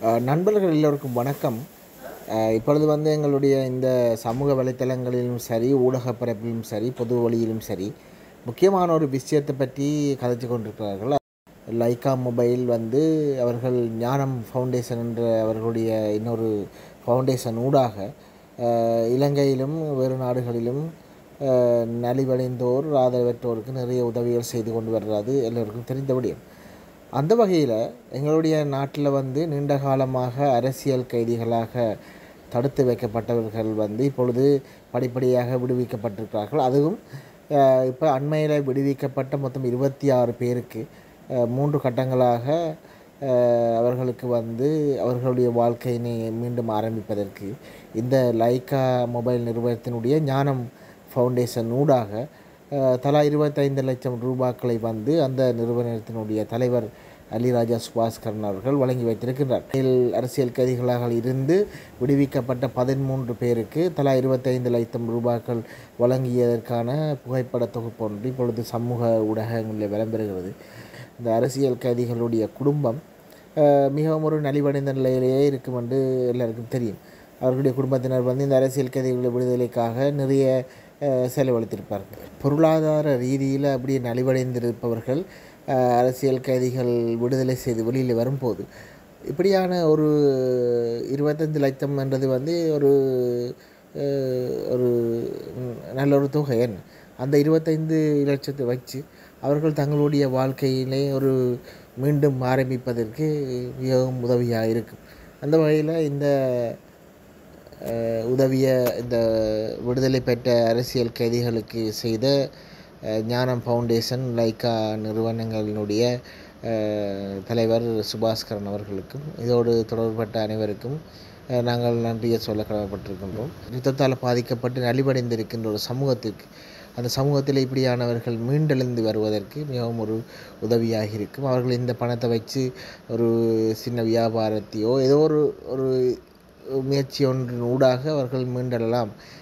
அஹ், நண்பர்கள் எல்லோருக்கும் வணக்கம் அஹ், இப்பொழுது வந்து எங்களுடைய இந்த சமூக வலைத்தளங்களிலும் சரி ஊடக பரப்பிலும் சரி பொது வழியிலும் சரி முக்கியமான ஒரு விஷயத்தை பற்றி கதைச்சு கொண்டிருக்கிறார்கள் லைக்கா மொபைல் வந்து அவர்கள் ஞானம் ஃபவுண்டேஷன் என்ற அவர்களுடைய இன்னொரு ஃபவுண்டேஷன் ஊடாக அஹ், இலங்கையிலும் வேறு நாடுகளிலும் அஹ், நலிவடைந்தோர் ஆதரவற்றோருக்கு நிறைய உதவிகள் செய்து கொண்டு வர்றது எல்லோருக்கும் தெரிந்த விடயம் அந்த வகையில் எங்களுடைய நாட்டில் வந்து நீண்ட காலமாக அரசியல் கைதிகளாக தடுத்து வைக்கப்பட்டவர்கள் வந்து இப்பொழுது படிப்படியாக விடுவிக்கப்பட்டிருக்கிறார்கள் அதுவும் இப்போ அண்மையில் விடுவிக்கப்பட்ட மொத்தம் இருபத்தி ஆறு பேருக்கு அஹ், மூன்று கட்டங்களாக அஹ், அவர்களுக்கு வந்து அவர்களுடைய வாழ்க்கையினை மீண்டும் ஆரம்பிப்பதற்கு இந்த லைக்கா மொபைல் நிறுவனத்தினுடைய ஞானம் ஃபவுண்டேஷன் ஊடாக அஹ், தலா இருபத்தைந்து லட்சம் ரூபாக்களை வந்து அந்த நிறுவனத்தினுடைய தலைவர் அலிராஜா சுபாஸ்கரன் அவர்கள் வழங்கி வைத்திருக்கின்றார் இதில் அரசியல் கைதிகளாக இருந்து விடுவிக்கப்பட்ட பதிமூன்று பேருக்கு தலா இருபத்தைந்து லட்சம் ரூபாய்கள் வழங்கியதற்கான புகைப்பட தொகுப்பு ஒன்று இப்பொழுது சமூக ஊடகங்களில் விளம்பெறுகிறது இந்த அரசியல் கைதிகளுடைய குடும்பம் அஹ், மிகவும் ஒரு நலிவடைந்த நிலையிலேயே இருக்கும் என்று எல்லாருக்கும் தெரியும் அவர்களுடைய குடும்பத்தினர் வந்து இந்த அரசியல் கைதிகளுடைய விடுதலைக்காக நிறைய அஹ், செலவழித்திருப்பார்கள் பொருளாதார ரீதியில் அப்படியே நலிவடைந்திருப்பவர்கள் அஹ், அரசியல் கைதிகள் விடுதலை செய்து வெளியில் வரும்போது இப்படியான ஒரு இருபத்தஞ்சு லட்சம் என்றது வந்து ஒரு அஹ், ஒரு ம், நல்ல ஒரு தொகை என்ன அந்த இருபத்தைந்து லட்சத்தை வச்சு அவர்கள் தங்களுடைய வாழ்க்கையிலே ஒரு மீண்டும் ஆரம்பிப்பதற்கு மிகவும் உதவியாக இருக்கும் அந்த வகையில் இந்த அஹ், உதவிய இந்த விடுதலை பெற்ற அரசியல் கைதிகளுக்கு செய்த அஹ், ஞானம் ஃபவுண்டேஷன் லைக்கா நிறுவனங்களினுடைய அஹ், தலைவர் சுபாஸ்கரன் அவர்களுக்கும் இதோடு தொடர்பட்ட அனைவருக்கும் அஹ், நாங்கள் நன்றியை சொல்ல கடமைப்பட்டிருக்கின்றோம் யுத்தத்தால் பாதிக்கப்பட்டு நலிவடைந்திருக்கின்ற ஒரு சமூகத்திற்கு அந்த சமூகத்தில் இப்படியானவர்கள் மீண்டெழுந்து வருவதற்கு மிகவும் ஒரு உதவியாக இருக்கும் அவர்கள் இந்த பணத்தை வச்சு ஒரு சின்ன வியாபாரத்தையோ ஏதோ ஒரு ஒரு முயற்சி ஒன்றின் ஊடாக அவர்கள் மீண்டெழலாம்